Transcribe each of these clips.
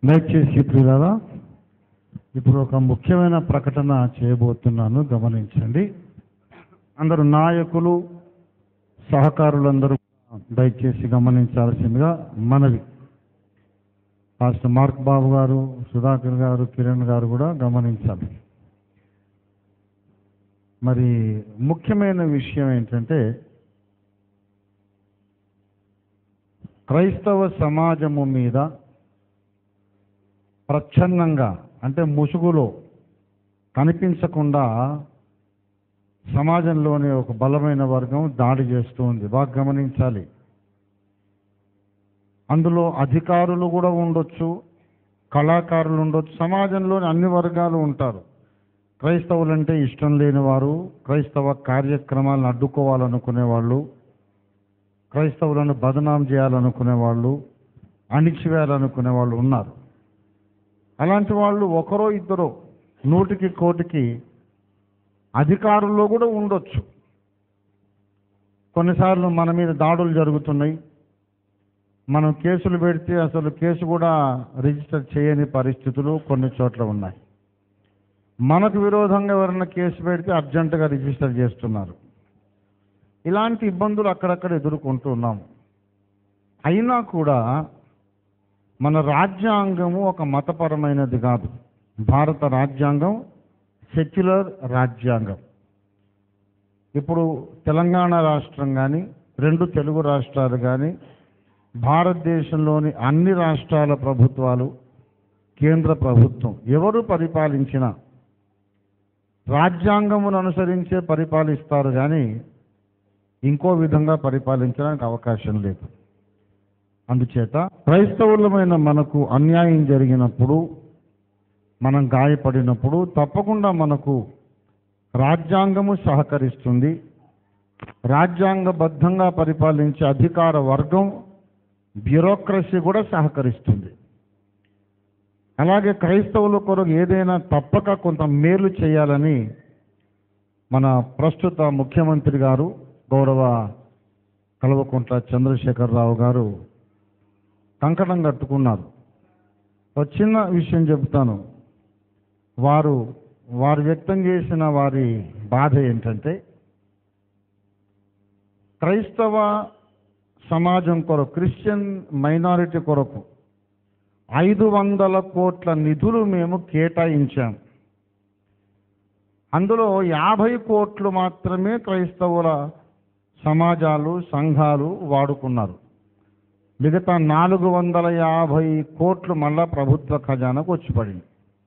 దయచేసి ప్రియులారా ఇప్పుడు ఒక ముఖ్యమైన ప్రకటన చేయబోతున్నాను గమనించండి అందరూ నాయకులు సహకారులందరూ దయచేసి గమనించాల్సిందిగా మనవి పాస్టర్ మార్క్ బాబు గారు సుధాకర్ గారు కిరణ్ గారు కూడా గమనించాలి మరి ముఖ్యమైన విషయం ఏంటంటే క్రైస్తవ సమాజము మీద ప్రచ్ఛన్నంగా అంటే ముసుగులో కనిపించకుండా సమాజంలోని ఒక బలమైన వర్గం దాడి చేస్తూ ఉంది బాగా గమనించాలి అందులో అధికారులు కూడా ఉండొచ్చు కళాకారులు ఉండొచ్చు సమాజంలోని అన్ని వర్గాలు ఉంటారు క్రైస్తవులంటే ఇష్టం లేని వారు క్రైస్తవ కార్యక్రమాలను అడ్డుకోవాలనుకునే వాళ్ళు క్రైస్తవులను బదనాం చేయాలనుకునే వాళ్ళు అణిచివేయాలనుకునే వాళ్ళు ఉన్నారు అలాంటి వాళ్ళు ఒకరో ఇద్దరో నూటికి కోటికి అధికారుల్లో కూడా ఉండొచ్చు కొన్నిసార్లు మన మీద దాడులు జరుగుతున్నాయి మనం కేసులు పెడితే అసలు కేసు కూడా రిజిస్టర్ చేయని పరిస్థితులు కొన్ని చోట్ల ఉన్నాయి మనకు విరోధంగా ఎవరైనా కేసు పెడితే అర్జెంటుగా రిజిస్టర్ చేస్తున్నారు ఇలాంటి ఇబ్బందులు అక్కడక్కడ ఎదుర్కొంటూ ఉన్నాము అయినా కూడా మన రాజ్యాంగము ఒక మతపరమైనది కాదు భారత రాజ్యాంగం సెక్యులర్ రాజ్యాంగం ఇప్పుడు తెలంగాణ రాష్ట్రం కానీ రెండు తెలుగు రాష్ట్రాలు కానీ భారతదేశంలోని అన్ని రాష్ట్రాల ప్రభుత్వాలు కేంద్ర ప్రభుత్వం ఎవరు పరిపాలించినా రాజ్యాంగమును అనుసరించే పరిపాలిస్తారు కానీ ఇంకో విధంగా పరిపాలించడానికి అవకాశం లేదు అందుచేత క్రైస్తవులమైన మనకు అన్యాయం జరిగినప్పుడు మనం గాయపడినప్పుడు తప్పకుండా మనకు రాజ్యాంగము సహకరిస్తుంది రాజ్యాంగబద్ధంగా పరిపాలించే అధికార వర్గం బ్యూరోక్రసీ కూడా సహకరిస్తుంది అలాగే క్రైస్తవుల కొరకు ఏదైనా తప్పక కొంత మేలు చేయాలని మన ప్రస్తుత ముఖ్యమంత్రి గారు గౌరవ కల్వకుంట్ల చంద్రశేఖరరావు గారు కంకణం కట్టుకున్నారు ఒక చిన్న విషయం చెబుతాను వారు వారు వ్యక్తం చేసిన వారి బాధ ఏంటంటే క్రైస్తవ సమాజం కొరకు క్రిస్టియన్ మైనారిటీ కొరకు ఐదు వందల కోట్ల నిధులు మేము కేటాయించాం అందులో యాభై కోట్లు మాత్రమే క్రైస్తవుల సమాజాలు సంఘాలు వాడుకున్నారు మిగతా నాలుగు వందల యాభై కోట్లు మళ్ళా ప్రభుత్వ ఖజానాకు వచ్చి పడింది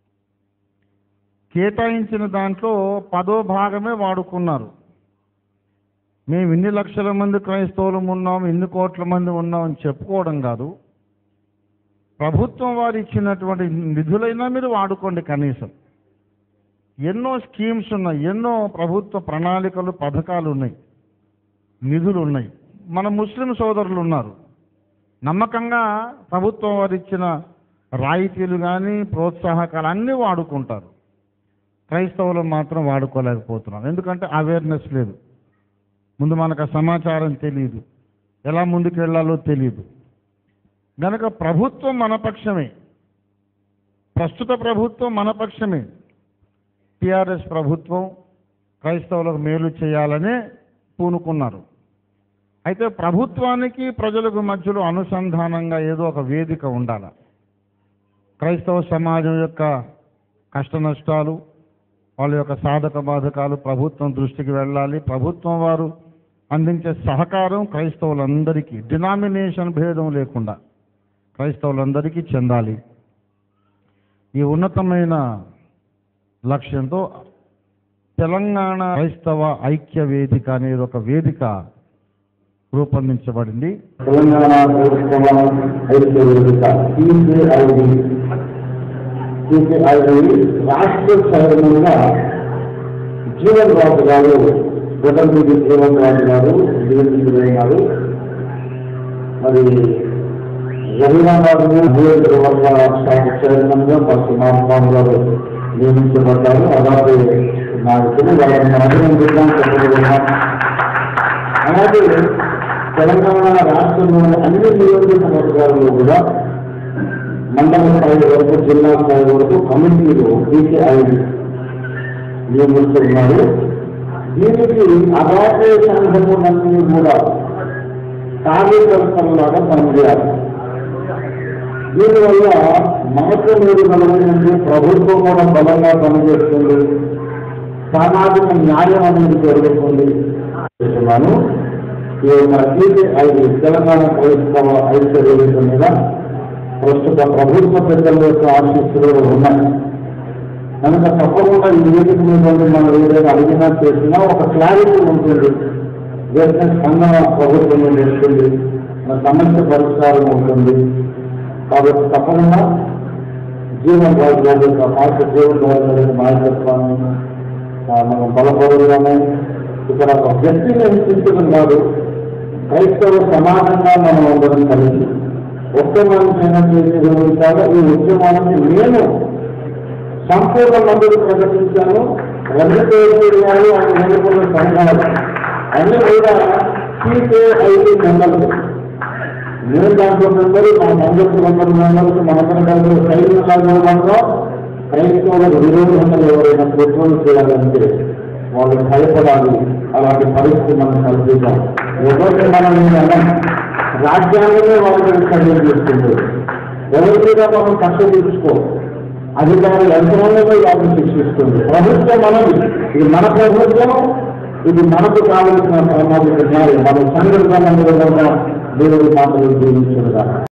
కేటాయించిన దాంట్లో పదో భాగమే వాడుకున్నారు మేము ఇన్ని లక్షల మంది క్రైస్తవులం ఉన్నాం ఇన్ని కోట్ల మంది ఉన్నాం అని చెప్పుకోవడం కాదు ప్రభుత్వం వారు ఇచ్చినటువంటి నిధులైనా మీరు వాడుకోండి కనీసం ఎన్నో స్కీమ్స్ ఉన్నాయి ఎన్నో ప్రభుత్వ ప్రణాళికలు పథకాలు ఉన్నాయి నిధులు ఉన్నాయి మన ముస్లిం సోదరులు ఉన్నారు నమ్మకంగా ప్రభుత్వం వారు ఇచ్చిన రాయితీలు కానీ ప్రోత్సాహకాలు అన్నీ వాడుకుంటారు క్రైస్తవులు మాత్రం వాడుకోలేకపోతున్నారు ఎందుకంటే అవేర్నెస్ లేదు ముందు మనకు ఆ సమాచారం తెలియదు ఎలా ముందుకు వెళ్ళాలో తెలియదు గనక ప్రభుత్వం మన పక్షమే ప్రస్తుత ప్రభుత్వం మన పక్షమే టిఆర్ఎస్ ప్రభుత్వం క్రైస్తవులకు మేలు చేయాలనే పూనుకున్నారు అయితే ప్రభుత్వానికి ప్రజలకు మధ్యలో అనుసంధానంగా ఏదో ఒక వేదిక ఉండాలి క్రైస్తవ సమాజం యొక్క కష్ట నష్టాలు వాళ్ళ యొక్క సాధక బాధకాలు ప్రభుత్వం దృష్టికి వెళ్ళాలి ప్రభుత్వం వారు అందించే సహకారం క్రైస్తవులందరికీ డినామినేషన్ భేదం లేకుండా క్రైస్తవులందరికీ చెందాలి ఈ ఉన్నతమైన లక్ష్యంతో తెలంగాణ క్రైస్తవ ఐక్య వేదిక అనేది ఒక వేదిక రూపొందించబడింది తెలంగాణ ప్రభుత్వ ఐక్య వేదిక టీసీఐడి టీసీఐడి రాష్ట్ర చైర్మన్గా జీవన్ రాజు గారు గతంలో జీవన్ రాజు గారు నియమితులైన గారు మరి రవీనాబాద్ నియోజకవర్గ శాఖ చైర్మన్గా మా సుమాన్ గారు నియమించబడ్డారు అలాగే నాకు తెలియదు వాళ్ళని అభినందిద్దాం చెప్పగలుగుతాం అలాగే తెలంగాణ రాష్ట్రంలోని అన్ని నియోజకవర్గాల్లో కూడా మండల స్థాయి వరకు జిల్లా స్థాయి వరకు కమిటీలు పీసీఐ నియమిస్తున్నారు దీనికి అదాటే సంఘములన్నీ కూడా కార్యకర్తలలాగా పనిచేయాలి దీనివల్ల మనసు మీరు కలుగుతుంది ప్రభుత్వం కూడా బలంగా పనిచేస్తుంది సామాజిక న్యాయం అనేది జరుగుతుంది చేస్తున్నాను ఈ యొక్క సిపిఐ తెలంగాణ క్రైస్తవ ఐక్య వేదిక మీద ప్రస్తుత ప్రభుత్వ పెద్దల యొక్క ఆశీస్సులు ఉన్నాయి కనుక తప్పకుండా ఈ వేదిక మీద ఉండి మనం ఏదైనా అడిగినా చేసినా ఒక క్లారిటీ ఉంటుంది వేసిన స్పందన ప్రభుత్వం నుండి వస్తుంది మన సమస్య పరిష్కారం ఉంటుంది కాబట్టి తప్పకుండా జీవన్ రాజు గారి యొక్క పాత జీవన్ రాజు గారి యొక్క నాయకత్వాన్ని ఆ, మనం బలపరుగానే ఇక్కడ ఒక వ్యక్తిని హింసించడం కాదు క్రైస్తవ సమాజంగా మనం అందరం కలిసి ఉద్యమాన్ని చేసి నిర్వహించాలి ఈ ఉద్యమానికి నేను సంపూర్ణ మద్దతు ప్రకటించాను రవితేజీ గారు ఆయన నెలకొన్న సంఘాలు అన్ని కూడా సిపిఐ మెంబర్లు నేను దాంట్లో మెంబరు మా మందరికి వందల మెంబర్స్ మనందరం కలిసి సైన్య సంఘంలో క్రైస్తవులకు విరోధంగా ఎవరైనా పెట్రోల్ చేయాలంటే వాళ్ళు భయపడాలి అలాంటి పరిస్థితి మనం కల్పిద్దాం ఎవరికి మనం ఏంటంటే రాజ్యాంగమే వాళ్ళకి చర్యలు చేస్తుంది ఎవరి మీద మనం కష్ట తీర్చుకో అధికారులు యంత్రాంగమే వాళ్ళని శిక్షిస్తుంది ప్రభుత్వం మనది ఇది మన ప్రభుత్వం ఇది మనకు కావలసిన సామాజిక న్యాయం మన సంఘటన దేవుడి మాటలు జీవించగా